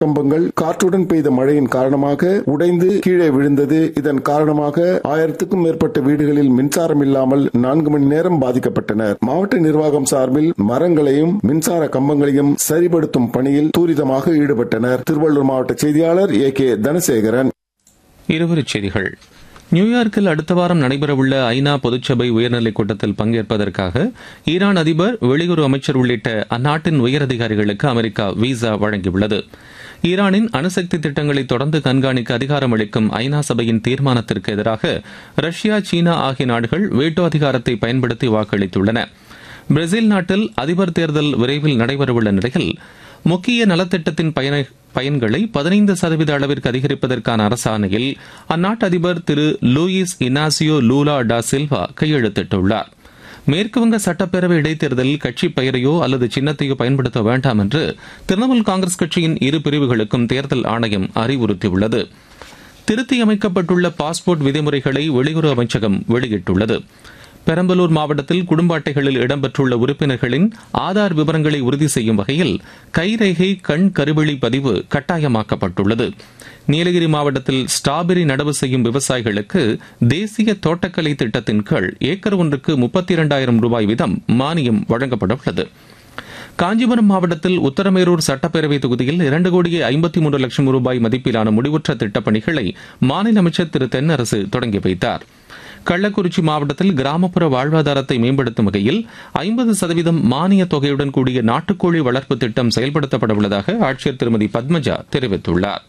கம்பங்கள் காற்றுடன் பெய்த மழையின் காரணமாக உடைந்து கீழே விழுந்தது இதன் காரணமாக ஆயிரத்துக்கும் மேற்பட்ட வீடுகளில் மின்சாரம் இல்லாமல் நான்கு மணி நேரம் பாதிக்கப்பட்டனர் மாவட்ட நிர்வாகம் சார்பில் மரங்களையும் மின்சார கம்பங்களையும் சரிபடுத்தும் பணியில் தூரிதமாக ஈடுபட்டனர் திருவள்ளூர் மாவட்ட செய்தியாளர் ஏ கே தனசேகரன் இருவரிச் செய்திகள் நியூயார்க்கில் அடுத்த வாரம் நடைபெறவுள்ள ஐநா பொதுச்சபை உயர்நிலைக் கூட்டத்தில் பங்கேற்பதற்காக ஈரான் அதிபர் வெளியுறவு அமைச்சர் உள்ளிட்ட அந்நாட்டின் உயரதிகாரிகளுக்கு அமெரிக்கா விசா வழங்கியுள்ளது ஈரானின் அணுசக்தி திட்டங்களை தொடர்ந்து கண்காணிக்க அதிகாரம் அளிக்கும் ஐநா சபையின் தீர்மானத்திற்கு எதிராக ரஷ்யா சீனா ஆகிய நாடுகள் வேட்டோ அதிகாரத்தை பயன்படுத்தி வாக்களித்துள்ளன பிரேசில் நாட்டில் அதிபர் தேர்தல் விரைவில் நடைபெறவுள்ள நிலையில் முக்கிய நலத்திட்டத்தின் பயன பயன்களை பதினைந்து சதவீத அளவிற்கு அதிகரிப்பதற்கான அரசாணையில் அந்நாட்டு அதிபர் திரு லூயிஸ் இனாசியோ லூலா டா சில்வா கையெழுத்திட்டுள்ளார் மேற்குவங்க சட்டப்பேரவை இடைத்தேர்தலில் கட்சி பெயரையோ அல்லது சின்னத்தையோ பயன்படுத்த வேண்டாம் என்று திரிணாமுல் காங்கிரஸ் கட்சியின் இரு பிரிவுகளுக்கும் தேர்தல் ஆணையம் அறிவுறுத்தியுள்ளது திருத்தியமைக்கப்பட்டுள்ள பாஸ்போர்ட் விதிமுறைகளை வெளியுறவு அமைச்சகம் வெளியிட்டுள்ளது பெரம்பலூர் மாவட்டத்தில் குடும்ப அட்டைகளில் இடம்பெற்றுள்ள உறுப்பினர்களின் ஆதார் விவரங்களை உறுதி செய்யும் வகையில் கைரேகை கண் கருவெளி பதிவு கட்டாயமாக்கப்பட்டுள்ளது நீலகிரி மாவட்டத்தில் ஸ்ட்ராபெரி நடவு செய்யும் விவசாயிகளுக்கு தேசிய தோட்டக்கலை திட்டத்தின் கீழ் ஏக்கர் ஒன்றுக்கு முப்பத்தி இரண்டாயிரம் ரூபாய் வீதம் மானியம் வழங்கப்பட உள்ளது காஞ்சிபுரம் மாவட்டத்தில் உத்தரமேரூர் சட்டப்பேரவை தொகுதியில் இரண்டு கோடியே ஐம்பத்தி மூன்று லட்சம் ரூபாய் மதிப்பிலான முடிவுற்ற திட்டப்பணிகளை மாநில அமைச்சர் திரு தென்னரசு தொடங்கி வைத்தார் கள்ளக்குறிச்சி மாவட்டத்தில் கிராமப்புற வாழ்வாதாரத்தை மேம்படுத்தும் வகையில் ஐம்பது சதவீதம் மானிய தொகையுடன் கூடிய நாட்டுக்கோழி வளர்ப்பு திட்டம் செயல்படுத்தப்பட உள்ளதாக ஆட்சியர் திருமதி பத்மஜா தெரிவித்துள்ளார்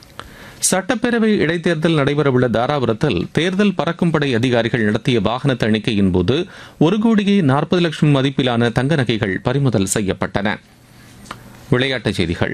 சட்டப்பேரவை இடைத்தேர்தல் நடைபெறவுள்ள தாராபுரத்தில் தேர்தல் பறக்கும் படை அதிகாரிகள் நடத்திய வாகன தணிக்கையின் போது ஒரு கோடியே நாற்பது லட்சம் மதிப்பிலான தங்க நகைகள் பறிமுதல் செய்யப்பட்டன விளையாட்டுச் செய்திகள்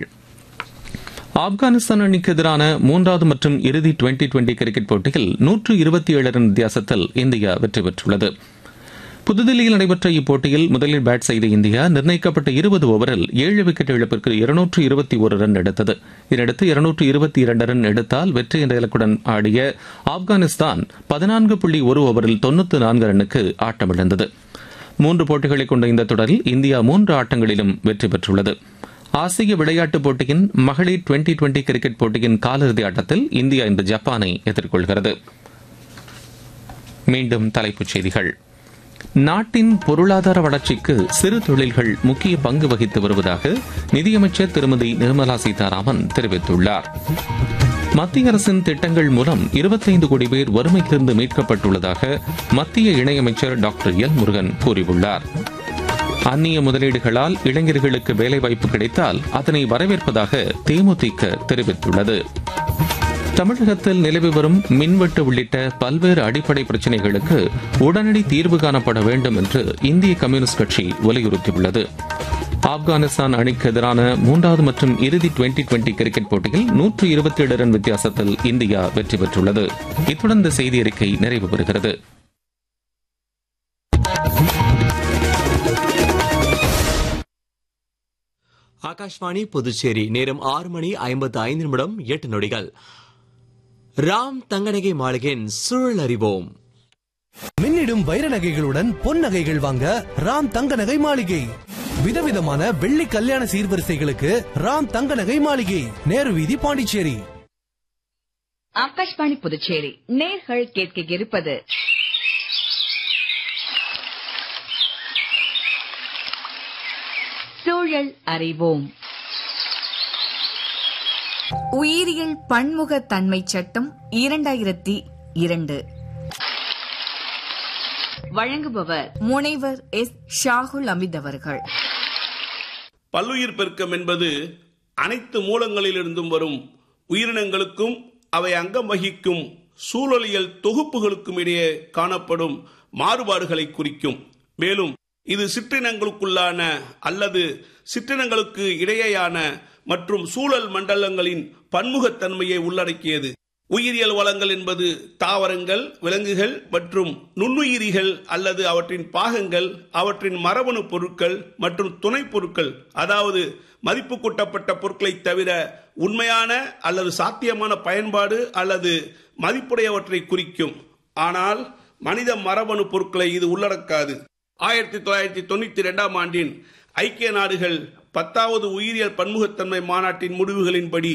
ஆப்கானிஸ்தான் அணிக்கு எதிரான மூன்றாவது மற்றும் இறுதி டுவெண்டி டுவெண்டி கிரிக்கெட் போட்டியில் நூற்று இருபத்தி ஏழு ரன் வித்தியாசத்தில் இந்தியா வெற்றி பெற்றுள்ளது புதுதில்லியில் நடைபெற்ற இப்போட்டியில் முதலில் பேட் செய்த இந்தியா நிர்ணயிக்கப்பட்ட இருபது ஓவரில் ஏழு விக்கெட் இழப்பிற்கு இருநூற்று இருபத்தி ஒரு ரன் எடுத்தது இதனடுத்து இருநூற்று இருபத்தி இரண்டு ரன் எடுத்தால் வெற்றி என்ற இலக்குடன் ஆடிய ஆப்கானிஸ்தான் பதினான்கு புள்ளி ஒரு ஓவரில் தொன்னூற்று நான்கு ரன்னுக்கு ஆட்டமிழந்தது மூன்று போட்டிகளை கொண்ட இந்த தொடரில் இந்தியா மூன்று ஆட்டங்களிலும் வெற்றி பெற்றுள்ளது ஆசிய விளையாட்டுப் போட்டியின் மகளிர் டுவெண்டி டுவெண்டி கிரிக்கெட் போட்டியின் காலிறுதி ஆட்டத்தில் இந்தியா இன்று ஜப்பானை எதிர்கொள்கிறது மீண்டும் தலைப்புச் செய்திகள் நாட்டின் பொருளாதார வளர்ச்சிக்கு சிறு தொழில்கள் முக்கிய பங்கு வகித்து வருவதாக நிதியமைச்சர் திருமதி நிர்மலா சீதாராமன் தெரிவித்துள்ளார் மத்திய அரசின் திட்டங்கள் மூலம் இருபத்தைந்து கோடி பேர் வறுமையிலிருந்து மீட்கப்பட்டுள்ளதாக மத்திய இணையமைச்சர் டாக்டர் எல் முருகன் கூறியுள்ளார் அந்நிய முதலீடுகளால் இளைஞர்களுக்கு வேலைவாய்ப்பு கிடைத்தால் அதனை வரவேற்பதாக தேமுதிக தெரிவித்துள்ளது தமிழகத்தில் நிலவி வரும் மின்வெட்டு உள்ளிட்ட பல்வேறு அடிப்படை பிரச்சினைகளுக்கு உடனடி தீர்வு காணப்பட வேண்டும் என்று இந்திய கம்யூனிஸ்ட் கட்சி வலியுறுத்தியுள்ளது ஆப்கானிஸ்தான் அணிக்கு எதிரான மூன்றாவது மற்றும் இறுதி டுவெண்டி டுவெண்டி கிரிக்கெட் போட்டியில் நூற்று இருபத்தி ஏழு ரன் வித்தியாசத்தில் இந்தியா வெற்றி பெற்றுள்ளது இத்துடன் இந்த செய்தி அறிக்கை நிறைவு பெறுகிறது ஆகாஷ்வாணி புதுச்சேரி நேரம் ஆறு மணி ஐம்பத்து ஐந்து நிமிடம் எட்டு நொடிகள் ராம் தங்கநகை மாளிகையின் சூழல் அறிவோம் மின்னிடும் வைர நகைகளுடன் பொன் நகைகள் வாங்க ராம் தங்க நகை மாளிகை விதவிதமான வெள்ளி கல்யாண சீர்வரிசைகளுக்கு ராம் தங்க நகை மாளிகை நேரு வீதி பாண்டிச்சேரி ஆகாஷ்வாணி புதுச்சேரி நேர்கள் கேட்க இருப்பது சூழல் அறிவோம் உயிரியல் பன்முகத்தன்மை சட்டம் இரண்டாயிரத்தி இரண்டு வழங்குபவர் முனைவர் எஸ் ஷாகுல் அமித் அவர்கள் பல்லுயிர் பெருக்கம் என்பது அனைத்து மூலங்களிலிருந்தும் வரும் உயிரினங்களுக்கும் அவை அங்கம் வகிக்கும் சூழலியல் தொகுப்புகளுக்கும் இடையே காணப்படும் மாறுபாடுகளை குறிக்கும் மேலும் இது சிற்றினங்களுக்குள்ளான அல்லது சிற்றினங்களுக்கு இடையேயான மற்றும் சூழல் மண்டலங்களின் பன்முகத்தன்மையை உள்ளடக்கியது உயிரியல் வளங்கள் என்பது தாவரங்கள் விலங்குகள் மற்றும் நுண்ணுயிரிகள் அல்லது அவற்றின் பாகங்கள் அவற்றின் மரபணு பொருட்கள் மற்றும் துணை பொருட்கள் அதாவது மதிப்பு கூட்டப்பட்ட பொருட்களை தவிர உண்மையான அல்லது சாத்தியமான பயன்பாடு அல்லது மதிப்புடையவற்றை குறிக்கும் ஆனால் மனித மரபணு பொருட்களை இது உள்ளடக்காது ஆயிரத்தி தொள்ளாயிரத்தி தொண்ணூத்தி ரெண்டாம் ஆண்டின் ஐக்கிய நாடுகள் பத்தாவது உயிரியல் பன்முகத்தன்மை மாநாட்டின் முடிவுகளின்படி